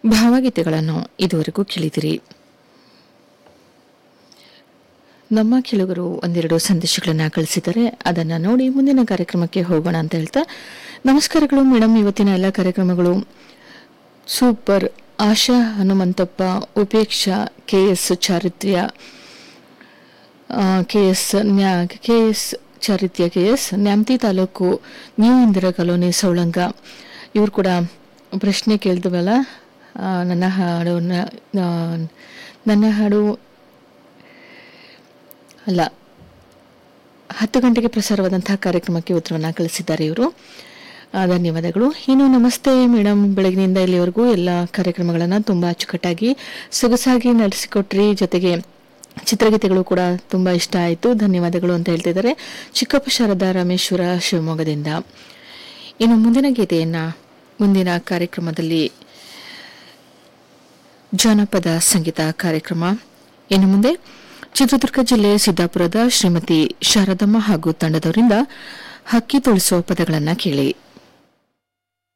ಭಾವಗೀತೆಗಳನ್ನು ಇದುವರೆಗೂ ಕೇಳಿದಿರಿ ನಮ್ಮ ಕೆಳಗರು ಒಂದೆರಡು ಸಂದೇಶಗಳನ್ನು ಕಳಿಸಿದ್ದಾರೆ ಅದನ್ನು ನೋಡಿ ಮುಂದಿನ ಕಾರ್ಯಕ್ರಮಕ್ಕೆ ಹೋಗೋಣ ಅಂತ ಹೇಳ್ತಾ ನಮಸ್ಕಾರಗಳು ಮೇಡಮ್ ಇವತ್ತಿನ ಎಲ್ಲ ಕಾರ್ಯಕ್ರಮಗಳು super Asha Hanumanthappa Upeksha K S Charithrya K S ನ್ಯಾ K S Charithya K S Nyamathi ತಾಲೂಕು ನ್ಯೂ ಇಂದಿರಾ ಕಾಲೋನಿ ಸೌಳಂಗ ಇವರು ಕೂಡ ಪ್ರಶ್ನೆ ಕೇಳಿದ್ವಲ್ಲ ಆ, ನನ್ನ ಹಾಡು ನ- ಆ, ನನ್ನ ಹಾಡು ಅಲ್ಲ ಹತ್ತು ಗಂಟೆಗೆ ಪ್ರಸಾರವಾದಂತಹ ಕಾರ್ಯಕ್ರಮಕ್ಕೆ ಉತ್ತರವನ್ನು ಕಳಿಸಿದ್ದಾರೆ ಇವರು ಆ, ಧನ್ಯವಾದಗಳು ಇನ್ನು ನಮಸ್ತೆ ಮೇಡಮ್ ಬೆಳಗಿನಿಂದ ಇಲ್ಲಿವರೆಗೂ ಎಲ್ಲ ಕಾರ್ಯಕ್ರಮಗಳನ್ನು ತುಂಬ ಅಚ್ಚುಕಟ್ಟಾಗಿ ಸೊಗಸಾಗಿ ನಡೆಸಿಕೊಟ್ರಿ ಜೊತೆಗೆ ಚಿತ್ರಗೀತೆಗಳು ಕೂಡ ತುಂಬ ಇಷ್ಟ ಆಯಿತು ಧನ್ಯವಾದಗಳು ಅಂತ ಹೇಳ್ತಿದ್ದಾರೆ ಚಿಕ್ಕಪ್ಪ ಶಾರದಾ ರಾಮೇಶ್ವರ ಶಿವಮೊಗ್ಗದಿಂದ ಇನ್ನು ಮುಂದಿನ ಗೀತೆಯನ್ನು ಮುಂದಿನ ಕಾರ್ಯಕ್ರಮದಲ್ಲಿ ಜಾನಪದ ಸಂಗೀತ ಕಾರ್ಯಕ್ರಮ ಇನ್ನು ಮುಂದೆ ಚಿತ್ರದುರ್ಗ ಜಿಲ್ಲೆ ಸಿದ್ದಾಪುರದ ಶ್ರೀಮತಿ ಶಾರದಮ್ಮ ಹಾಗೂ ತಂಡದವರಿಂದ ಹಕ್ಕಿ ತುಳಿಸುವ ಪದಗಳನ್ನು ಕೇಳಿ